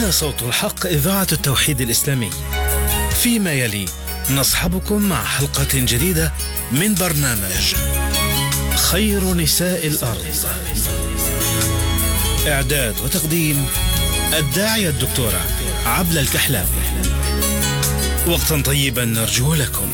هنا صوت الحق إذاعة التوحيد الإسلامي فيما يلي نصحبكم مع حلقة جديدة من برنامج خير نساء الأرض إعداد وتقديم الداعية الدكتورة عبلة الكحلاوي وقتا طيبا نرجو لكم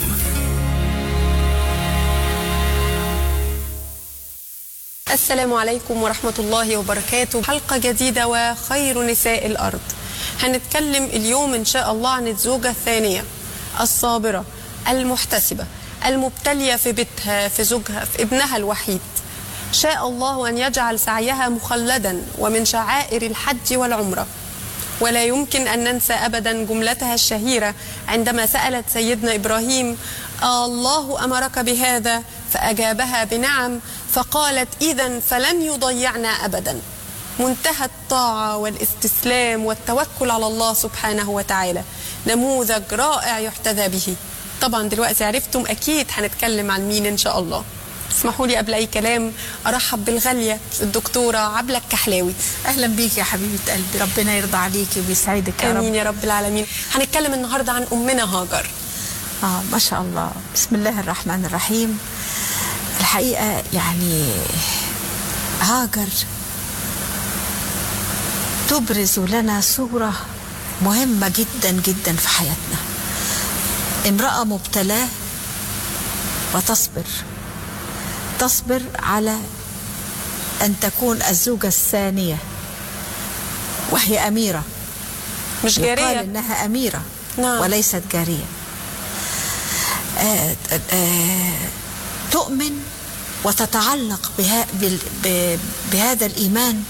السلام عليكم ورحمة الله وبركاته حلقة جديدة وخير نساء الأرض هنتكلم اليوم إن شاء الله عن الزوجة الثانية الصابرة المحتسبة المبتلية في بيتها في زوجها في ابنها الوحيد شاء الله أن يجعل سعيها مخلدا ومن شعائر الحج والعمرة ولا يمكن أن ننسى أبدا جملتها الشهيرة عندما سألت سيدنا إبراهيم آه الله أمرك بهذا فأجابها بنعم فقالت إذا فلن يضيعنا أبدا منتهى الطاعة والاستسلام والتوكل على الله سبحانه وتعالى نموذج رائع يحتذى به طبعا دلوقتي عرفتم أكيد هنتكلم عن مين إن شاء الله اسمحوا لي قبل أي كلام أرحب بالغالية الدكتورة عبلة الكحلاوي اهلا بيك يا حبيبه قلبي ربنا يرضى عليكي ويسعدك يا آمين رب يا رب العالمين هنتكلم النهاردة عن أمنا هاجر اه ما شاء الله بسم الله الرحمن الرحيم الحقيقه يعني هاجر تبرز لنا صوره مهمه جدا جدا في حياتنا امراه مبتلاه وتصبر تصبر على ان تكون الزوجه الثانيه وهي اميره مش يقال جارية انها اميره نعم. وليست جاريه آه، آه، تؤمن وتتعلق بها بال- ب- بهذا الايمان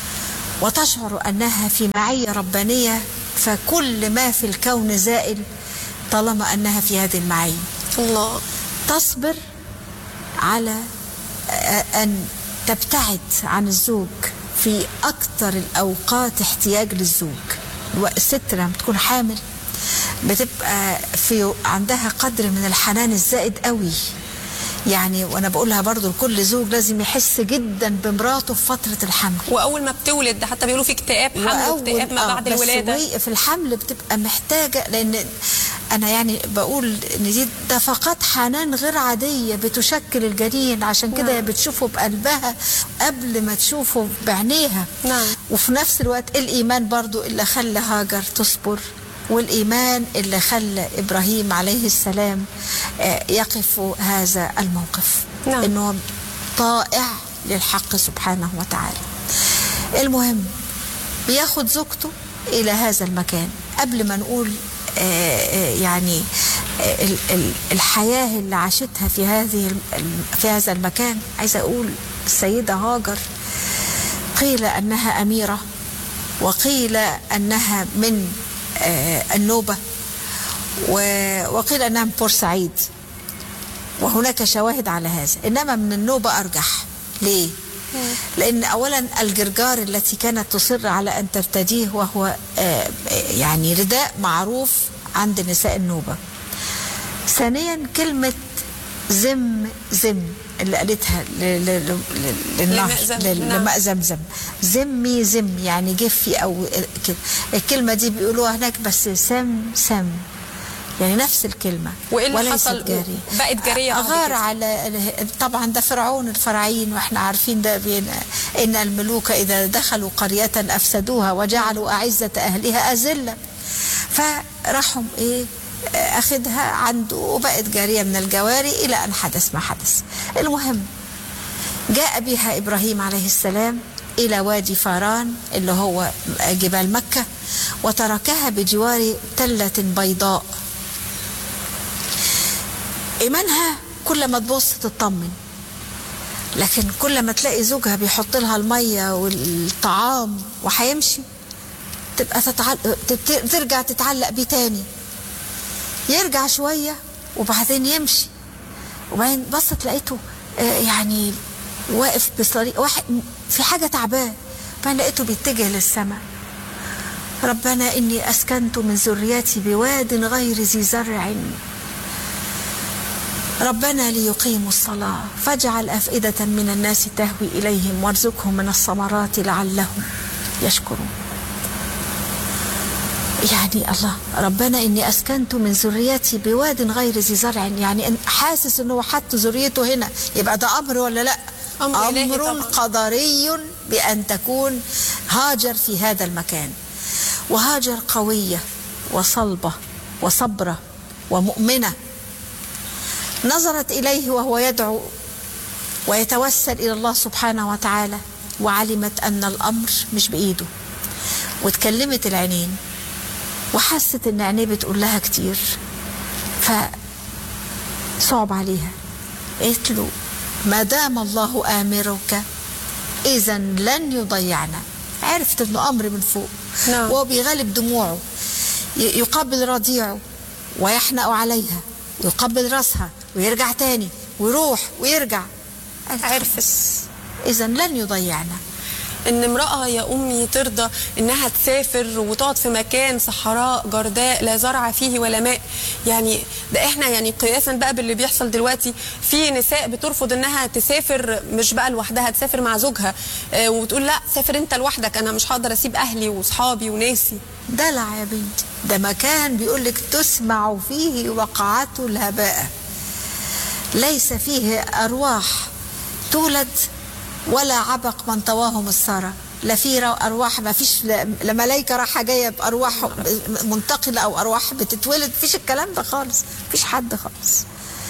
وتشعر انها في معيه ربانيه فكل ما في الكون زائل طالما انها في هذه المعيه الله تصبر على آه، أن تبتعد عن الزوج في أكثر الأوقات احتياج للزوج الست لما بتكون حامل بتبقى في عندها قدر من الحنان الزائد قوي يعني وانا بقولها برضو لكل زوج لازم يحس جدا بمراته في فتره الحمل وأول ما بتولد ده حتى بيقولوا في اكتئاب حمل واكتئاب ما آه، بعد بس الولادة وهي في الحمل بتبقى محتاجه لان انا يعني بقول ان دي دفقات حنان غير عاديه بتشكل الجنين عشان كده نعم. بتشوفه بقلبها قبل ما تشوفه بعينيها نعم. وفي نفس الوقت الايمان برضو اللي خلى هاجر تصبر والايمان اللي خلى ابراهيم عليه السلام آه، يقف هذا الموقف نعم. انه طائع للحق سبحانه وتعالى المهم بياخد زوجته الى هذا المكان قبل ما نقول آه، آه، يعني آه، ال- ال- الحياه اللي عاشتها في هذه الم- الم- في هذا المكان عايزه اقول السيده هاجر قيل انها اميره وقيل انها من آه، النوبه و- وقيل انها من بورسعيد وهناك شواهد على هذا انما من النوبه ارجح ليه لان اولا الجرجار التي كانت تصر على ان ترتديه وهو آه، يعني رداء معروف عند نساء النوبه ثانيا كلمه زم زم اللي قالتها ل- ل- ل- للنهر لمأزم، لل- نعم. لماء زمزم زمي زم يعني جفي او كده الكلمه دي بيقولوها هناك بس سم سم يعني نفس الكلمه وإيه اللي وليست حصل؟ جارية. بقت جارية بعد غار كده. على طبعا ده فرعون الفراعين واحنا عارفين ده بين ان الملوك اذا دخلوا قريه افسدوها وجعلوا اعزه اهلها اذله فراحوا ايه اخدها عنده وبقت جاريه من الجواري الى ان حدث ما حدث المهم جاء بها ابراهيم عليه السلام الى وادي فاران اللي هو جبال مكه وتركها بجوار تله بيضاء ايمانها كل ما تبص تطمن لكن كل ما تلاقي زوجها بيحط لها الميه والطعام وهيمشي تبقى تتعل... تت- ترجع تتعلق بيه تاني يرجع شويه وبعدين يمشي وبعدين بصت لقيته آه، يعني واقف بطريق واحد في حاجه تعبان بعدين لقيته بيتجه للسماء ربنا اني اسكنت من ذريتي بواد غير ذي زرع ربنا ليقيموا الصلاة فاجعل أفئدة من الناس تهوي إليهم وارزقهم من الثمرات لعلهم يشكرون يعني الله ربنا اني اسكنت من ذريتي بواد غير ذي زرع يعني إن- حاسس ان هو حط ذريته هنا يبقى ده امر ولا لا أمر إلهي امر طبعاً. قدري بان تكون هاجر في هذا المكان وهاجر قويه وصلبه وصبره ومؤمنه نظرت اليه وهو يدعو ويتوسل الى الله سبحانه وتعالى وعلمت ان الامر مش بايده واتكلمت العينين وحست ان عينيه بتقول لها كتير فصعب عليها قالت له ما دام الله امرك اذا لن يضيعنا عرفت انه امر من فوق نعم. وهو بيغلب دموعه ي- يقبل رضيعه ويحنأ عليها ويقبل راسها ويرجع تاني ويروح ويرجع عرفت اذا لن يضيعنا ان امرأة يا أمي ترضى إنها تسافر وتقعد في مكان صحراء جرداء لا زرع فيه ولا ماء يعني ده احنا يعني قياسا بقى باللي بيحصل دلوقتي في نساء بترفض إنها تسافر مش بقى لوحدها تسافر مع زوجها آه، وتقول لا سافر أنت لوحدك أنا مش هقدر أسيب أهلي وصحابي وناسي دلع يا بنتي ده مكان بيقول لك تسمع فيه وقعته الهباء ليس فيه أرواح تولد ولا عبق من طواهم الثرى لا في رو- أرواح ما فيش لا لا ملايكة رايحة جاية بأرواح منتقلة أو أرواح بتتولد فيش الكلام ده خالص فيش حد خالص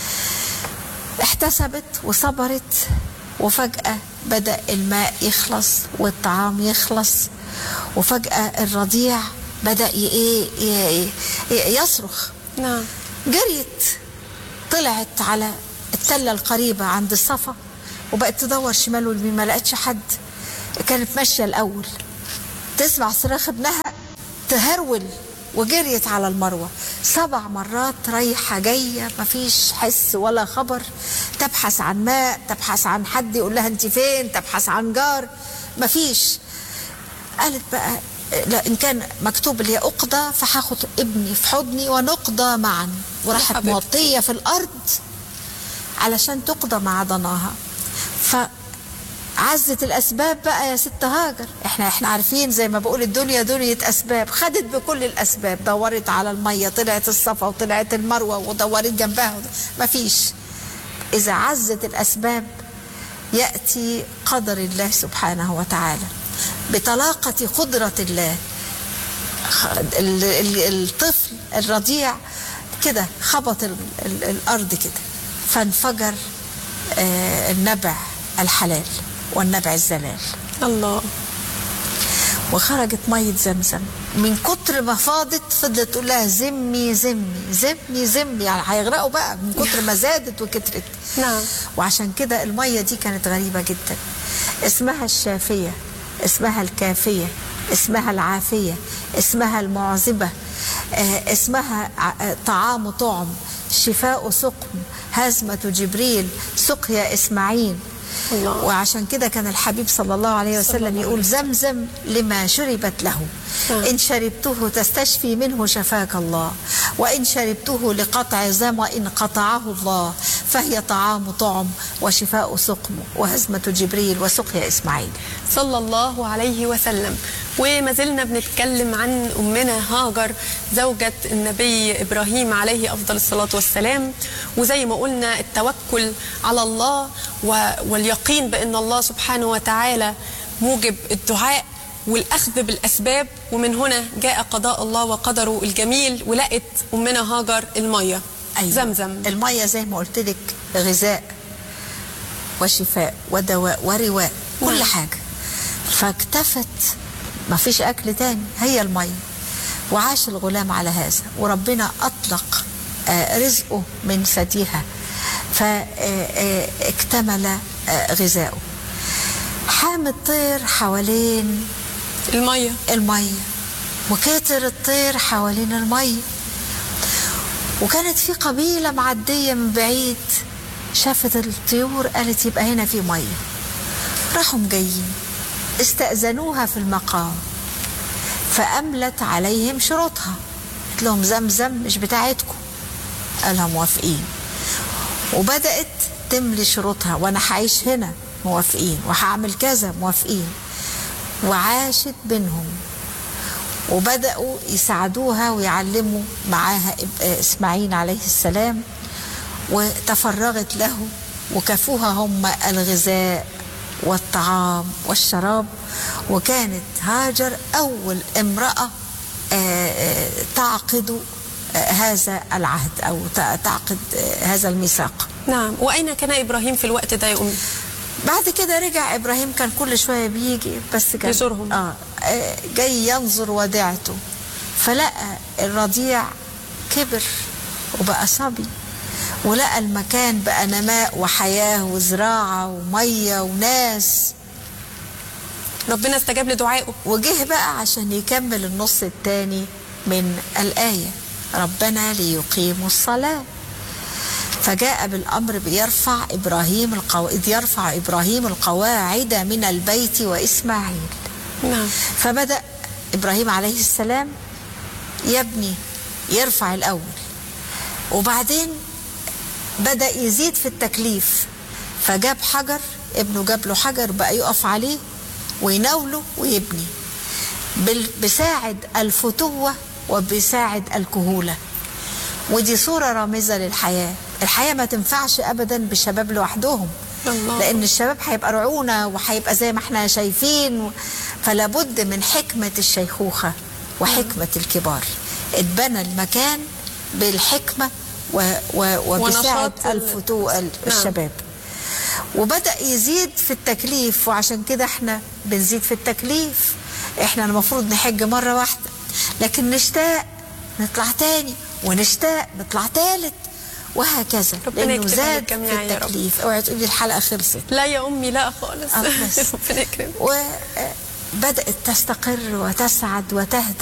احتسبت وصبرت وفجأة بدأ الماء يخلص والطعام يخلص وفجأة الرضيع بدأ ي- إيه ي- ي- يصرخ نعم جريت طلعت على التلة القريبة عند الصفا وبقت تدور شمال ويمين ما لقتش حد كانت ماشية الأول تسمع صراخ ابنها تهرول وجريت على المروة سبع مرات رايحة جاية مفيش حس ولا خبر تبحث عن ماء تبحث عن حد يقول لها انت فين تبحث عن جار مفيش قالت بقى لا ان كان مكتوب اللي هي اقضى فهاخد ابني في حضني ونقضى معا وراحت حبيبتي. موطيه في الارض علشان تقضى مع ضناها فعزت الاسباب بقى يا ست هاجر احنا احنا عارفين زي ما بقول الدنيا دنيا اسباب خدت بكل الاسباب دورت على الميه طلعت الصفا وطلعت المروه ودورت جنبها مفيش اذا عزت الاسباب ياتي قدر الله سبحانه وتعالى بطلاقه قدره الله خ- ال- ال- الطفل الرضيع كده خبط ال- ال- الارض كده فانفجر آه، النبع الحلال والنبع الزلال الله وخرجت مية زمزم من كتر ما فاضت فضلت تقول لها زمي زمي زمي زمي يعني هيغرقوا بقى من كتر ما زادت وكترت نعم. وعشان كده المية دي كانت غريبة جدا اسمها الشافية اسمها الكافية اسمها العافية اسمها المعذبة آه، اسمها ع- آه، طعام طعم شفاء سقم هزمة جبريل سقيا إسماعيل الله. وعشان كده كان الحبيب صلى الله عليه وسلم يقول زمزم لما شربت له نعم. إن شربته تستشفي منه شفاك الله وإن شربته لقطع ظمأ قطعه الله فهي طعام طعم وشفاء سقم وهزمة جبريل وسقيا إسماعيل صلى الله عليه وسلم وما زلنا بنتكلم عن أمنا هاجر زوجة النبي إبراهيم عليه أفضل الصلاة والسلام وزي ما قلنا التوكل على الله و- واليقين بأن الله سبحانه وتعالى موجب الدعاء والأخذ بالأسباب ومن هنا جاء قضاء الله وقدره الجميل ولقت أمنا هاجر المية أيوة. زمزم المية زي ما قلت لك غذاء وشفاء ودواء ورواء كل نعم. حاجة فاكتفت ما فيش أكل تاني هي المية وعاش الغلام على هذا وربنا أطلق آه، رزقه من ثديها فاكتمل غذاؤه حام الطير حوالين المية المية وكتر الطير حوالين المية وكانت في قبيلة معدية من بعيد شافت الطيور قالت يبقى هنا في مية راحوا جايين استأذنوها في المقام فأملت عليهم شروطها قلت لهم زمزم مش بتاعتكم قالها موافقين وبدأت تملي شروطها وأنا هعيش هنا موافقين وهعمل كذا موافقين وعاشت بينهم وبدأوا يساعدوها ويعلموا معاها إب- إسماعيل عليه السلام وتفرغت له وكفوها هم الغذاء والطعام والشراب وكانت هاجر أول امرأة آه، آه، تعقد آه، هذا العهد أو ت- تعقد آه، هذا الميثاق نعم وأين كان إبراهيم في الوقت ده يا أمي بعد كده رجع ابراهيم كان كل شويه بيجي بس كان يزورهم. اه آه، جاي ينظر وديعته فلقى الرضيع كبر وبقى صبي ولقى المكان بقى نماء وحياه وزراعه وميه وناس ربنا استجاب لدعائه وجه بقى عشان يكمل النص الثاني من الآية ربنا ليقيموا الصلاة فجاء بالأمر بيرفع إبراهيم القو... إذ يرفع إبراهيم القواعد من البيت وإسماعيل نعم فبدأ إبراهيم عليه السلام يبني يرفع الأول وبعدين بدأ يزيد في التكليف فجاب حجر ابنه جاب له حجر بقى يقف عليه ويناوله ويبني بال- بساعد الفتوة وبساعد الكهولة ودي صورة رامزة للحياة الحياة ما تنفعش أبدا بالشباب لوحدهم الله. لأن الشباب هيبقى رعونة وهيبقى زي ما احنا شايفين و- فلا بد من حكمة الشيخوخة وحكمة الكبار اتبنى المكان بالحكمة و و وبساعد ونشاط ال- الفتوة ال- نعم. الشباب وبدأ يزيد في التكليف وعشان كده احنا بنزيد في التكليف احنا المفروض نحج مرة واحدة لكن نشتاق نطلع تاني ونشتاق نطلع تالت وهكذا ربنا لانه يكتبها زاد للجميع في يا رب. التكليف اوعي تقولي الحلقة خلصت لا يا أمي لا خالص آه، بس. ربنا يكرمك وبدأت تستقر وتسعد وتهدى